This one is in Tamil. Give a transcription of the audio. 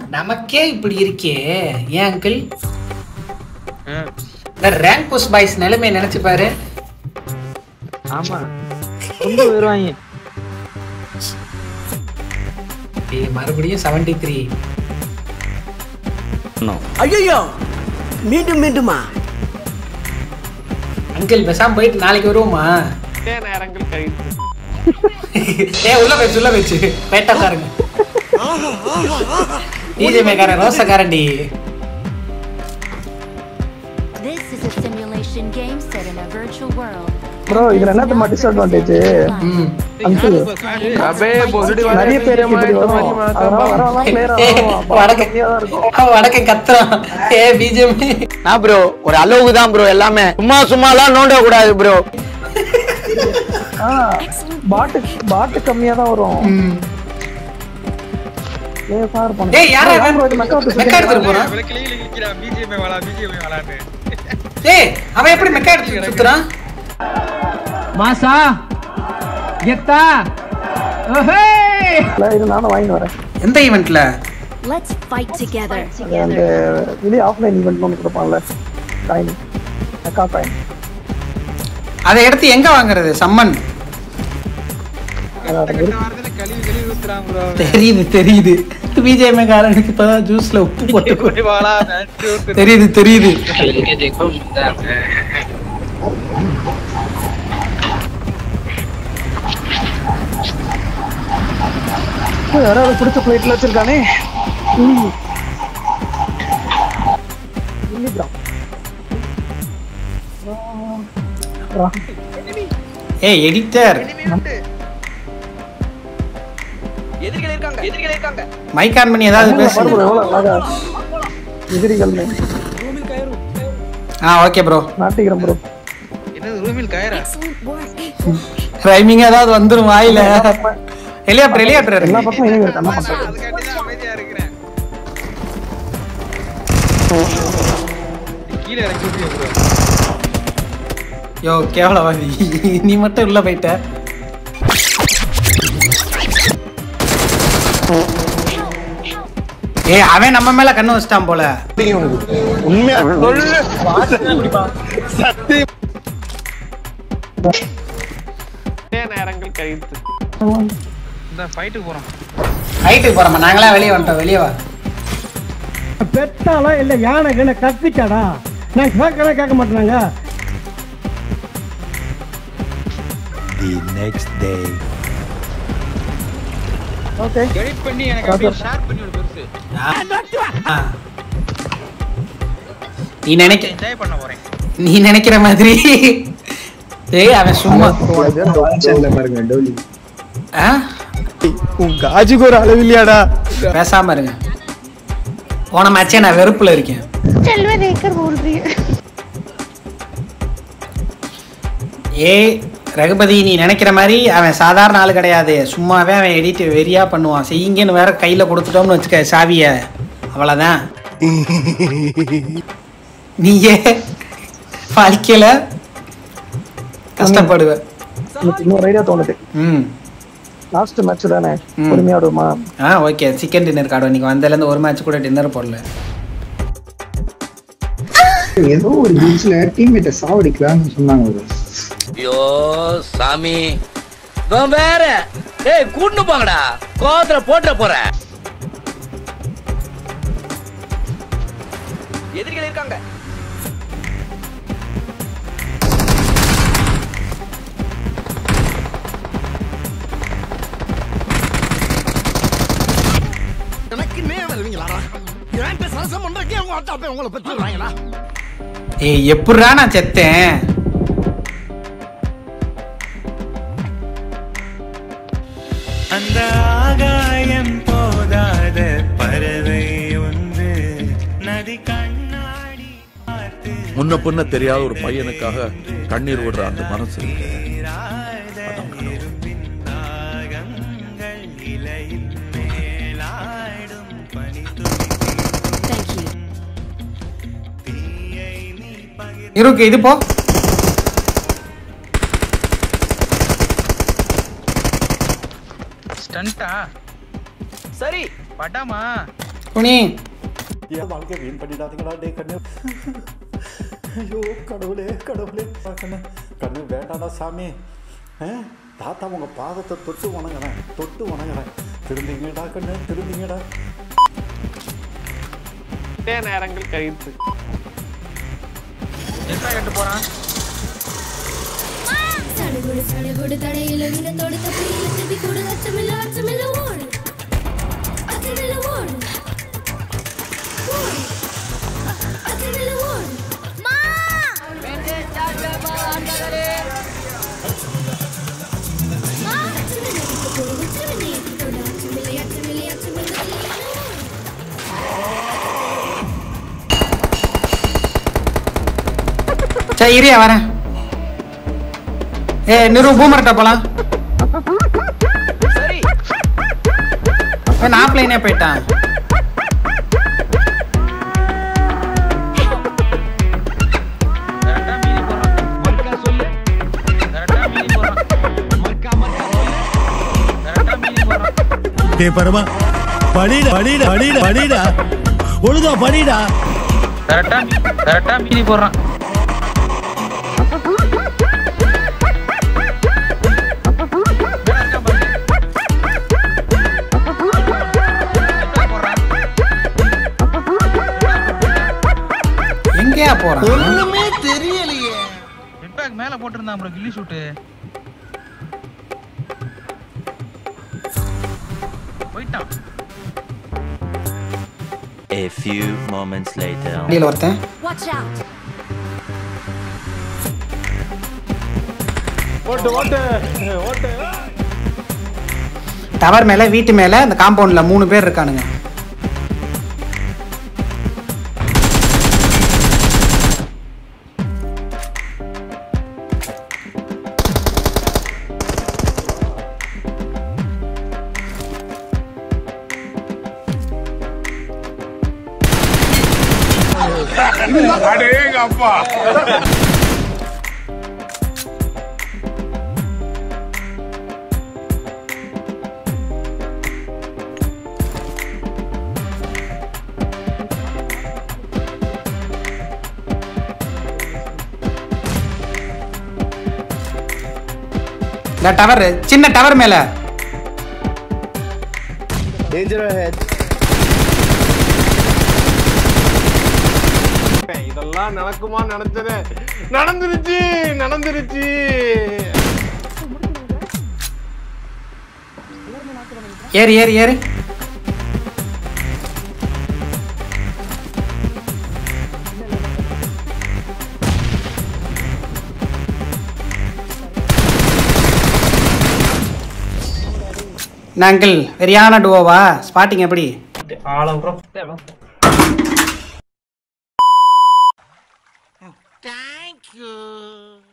நமக்கே இப்படி இருக்கே ஏன் அங்கிள் ஆ, இந்த ரேங்க் போஸ்ட் பாய்ஸ் நிலைமையை நினைச்சு பாரு ஆமா ரொம்ப வருவாங்க ஏய், மறுபடியும் செவன்டி த்ரீ ஐயோ மீண்டும் மீண்டுமா அங்கிள் பேசாம போயிட்டு நாளைக்கு வருவோமா நேரங்கள் கழித்து ஏ உள்ள வச்சு உள்ள வச்சு பேட்டா பாருங்க டிஜேமேக்காரன் ரோசக்காரன்டி This is a simulation game set in a virtual world. Bro இதுல என்னத்தமா டிஸ்அட்வான்டேஜ் ம் அங்கிள் அபே பொருடி நிறைய பேர் இப்படி வரும் அதெல்லாம் வரவெல்லாம் clear ஆ வரும். அப்ப வடக்கு கம்மியா தான் இருக்கும் அவன் வடக்கன் கத்துறான் ஏ பிஜேபி நான் ப்ரோ ஒரு அளவுக்கு தான் ப்ரோ எல்லாமே சும்மா சும்மாலாம் நோண்ட கூடாது ப்ரோ ஆ பாட்டு பாட்டு கம்மியா தான் வரும் ஏ சார் பண்ணு ஏய் யாரா bro, bro, இது மெக்கா விட்டு மெக்கா எடுத்துட்டு போறான் விளக்கிலேயே நிக்கிறான் பிஜிஎம் வாழா பிஜிஎம் வாழான்னு ஏய் அவன் எப்படி மெக்கா எடுத்து சுத்துறான் மாசா கெத்தா ஓஹே இல்ல, இது நானும் வாங்கி வரேன் எந்த ஈவென்ட்ல Let's fight together. அது அந்த இது ஆஃப்லைன் ஈவெண்ட் ஒன்று கொடுப்பாங்கல்ல காயின் மெக்கா காயின் அதை எடுத்து எங்க வாங்குறது சம்மன் அது கெட்ட வாரத்துல கழுவி கழுவி ஊத்துறான் ப்ரோ தெரியுது தெரியுது பிஜேபி காரனுக்கு இப்பதான் ஜூஸ்ல உப்பு போட்டு வாழா நன்றி ஊத்து தெரியுது தெரியுது யாராவது பிடிச்ச பிளேட்ல வச்சிருக்கானே ம். இல்லைடா. ஆ. ஏய் எடிட்டர் எதிரிகள் இருக்காங்க எதிரிகள் இருக்காங்க மைக் ஆன் பண்ணி ஏதாவது பாரு bro, பேசுங்க எவ்வளவு அழகா எதிரிகள்னு ஆ ஓகே ப்ரோ நாட்டிக்கிறேன் ப்ரோ என்னது ரூமில் கயரா Excellent work. ரைமிங் ஏதாவது வந்துரும் வாயில ஹெலிகாப்டர் ஹெலிகாப்டர் எல்லா பக்கமும் எங்க இருக்கு என்ன பண்றது அதுக்காண்டி தான் அமைதியா இருக்கிறேன் கீழே இறக்கி விட்டியா ப்ரோ யோ கேவலவாதி நீ மட்டும் உள்ள போயிட்ட ஏய் அவன் நம்ம மேல கண்ணு வச்சிட்டான் போல நேரங்கள் கழித்து இந்த ஃபைட்டுக்கு போறோம் ஹைட்டுக்கு போறோமா நாங்களா வெளியே வந்துட்டோம் வெளியே வா பெத்தாலா இல்ல யானை கண்ண கத்திச்சாடா நான் கேட்கறேன் கேட்க மாட்டேனாங்க ஓகே எடிட் பண்ணி எனக்கு அப்படியே ஷேர் பண்ணி விடு பெருசு ஆ. நீ நினைக்க என்ஜாய் பண்ண போறேன் நீ நினைக்கிற மாதிரி ஏய் அவன் சும்மா ஆ? உன் காஜுக்கு ஒரு அளவு இல்லையாடா பேசாம இருங்க போன மேட்சே நான் வெறுப்புல இருக்கேன் ஏய் ரகுபதி நீ நினைக்கிற மாதிரி அவன் சாதாரண ஆள் கிடையாது சும்மாவே அவன் எடிட் வெறியா பண்ணுவான் செய்யுங்கன்னு வேற கையில கொடுத்துட்டோம்னு வச்சுக்க சாவிய அவ்வளவுதான் நீயே வாழ்க்கையில கஷ்டப்படுவ எனக்கு இன்னொரு ஐடியா தோணுது ம் லாஸ்ட் மேட்ச் தானே ம். பொறுமையா ஆடுமா ஆ ஓகே சிக்கன் டின்னர் கார்டு இன்னைக்கு வந்ததுலேருந்து ஒரு மேட்ச் கூட டின்னர் போடல ஏதோ ஒரு பீச்ல டீம்மேட்டை சாவடிக்கலாம்னு சொன்னாங்க bro. ஐயோ சாமி இவன் வேற ஏய் கூட்டு போங்கடா கோவத்துல போட்டுற போற எதிரிகள் இருக்காங்க ஏய் எப்படிரா நான் செத்தேன் அந்த ஆகாயம் போதாத பறவை ஒன்று நதி கண்ணாடி பார்த்து முன்ன பின்ன தெரியாத ஒரு பையனுக்காக கண்ணீர் விடுற அந்த மனசு இருக்கு. அதான் கனவு. இரும்பின் தாகங்கள் இலையில் மேலாடும் பனி Thank you. தீயை நீ பகிர் இருக்கு இது போ ஸ்டண்டா சரி பட்டாமா துணி என் வாழ்க்கை வீண் பண்ணிடாதீங்களா டே கண்ணு ஐயோ கடவுளே கடவுளே கண்ணு கண்ணு வேண்டாடா சாமி ஆ? தாத்தா உங்க பாதத்தை தொட்டு வணங்குறேன் தொட்டு வணங்குறேன் திரும்பிங்கடா கண்ணு திரும்பிங்கடா நேரங்கள் கழித்து என்ன கட்டு போறான் சடுகுடு சடுகுடு தடையில விழுந்தோடு தப்பியில திப்பி கூடு அச்சமில்ல அச்சமில்ல ஓடு அச்சமில்ல ஓடு ஓடு அச்சமில்ல ஓடு மா மா அச்சமில்ல திப்பி கூடு அச்சமில்ல திப்பி கூடு அச்சமில்ல அச்சமில்ல அச்சமில்ல ஓடு சரி இரியா வரேன் ஏ நிறு பூமர்கிட்ட போலாம் சரி அவன் ஆப்லைனே போயிட்டான் கரெக்டா மீதி போறான் மர்க்கா சொல்லு கரெக்டா மீதி போறான் மர்க்கா மர்க்கா சொல்லு கரெக்டா மீதி போறான் டே பரமா படிடா படிடா படிடா படிடா ஒழுங்கா படிடா கரெக்டா கரெக்டா மீதி போடுறான் எங்கேயா போறான் ஹெட்பேக் மேல போட்டிருந்தான் ப்ரோ கில்லி ஷூட்டு போயிட்டான் A few moments later. வண்டியில் ஒருத்தன் Watch out! ஓட்டு ஓட்டு ஓட்டு டவர் மேல வீட்டு மேல இந்த காம்பவுண்ட்ல மூணு பேர் இருக்கானுங்க இந்த டவர் சின்ன டவர் மேல இதெல்லாம் நடக்குமா நினைச்சது நடந்துருச்சு நடந்துருச்சு ஏறு ஏறு ஏறு அங்கிள் வெறியான டுவோவா ஸ்பாட்டிங் எப்படி Thank you.